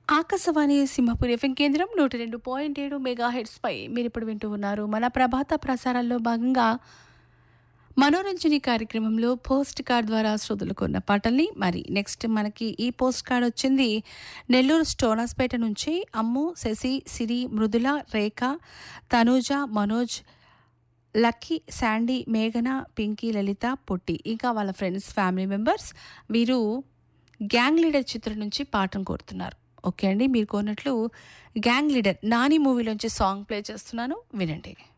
Akashvani Simhapuri FM కేంద్రం నూట రెండు పాయింట్ ఏడు మెగా పై మీరు ఇప్పుడు వింటూ ఉన్నారు మన ప్రభాత ప్రసారాల్లో భాగంగా మనోరంజని కార్యక్రమంలో పోస్ట్ కార్డ్ ద్వారా శ్రోతలుకున్న పాటల్ని మరి నెక్స్ట్ మనకి ఈ పోస్ట్ కార్డ్ వచ్చింది నెల్లూరు స్టోనాస్పేట నుంచి అమ్ము శశి సిరి మృదుల రేఖ తనూజ మనోజ్ లక్కీ శాండీ మేఘన పింకీ లలిత పొట్టి ఇంకా వాళ్ళ ఫ్రెండ్స్ ఫ్యామిలీ మెంబర్స్ వీరు గ్యాంగ్ లీడర్ చిత్రం నుంచి పాఠం కోరుతున్నారు ఓకే అండి మీరు కోరినట్లు గ్యాంగ్ లీడర్ నాని మూవీలోంచి సాంగ్ ప్లే చేస్తున్నాను వినండి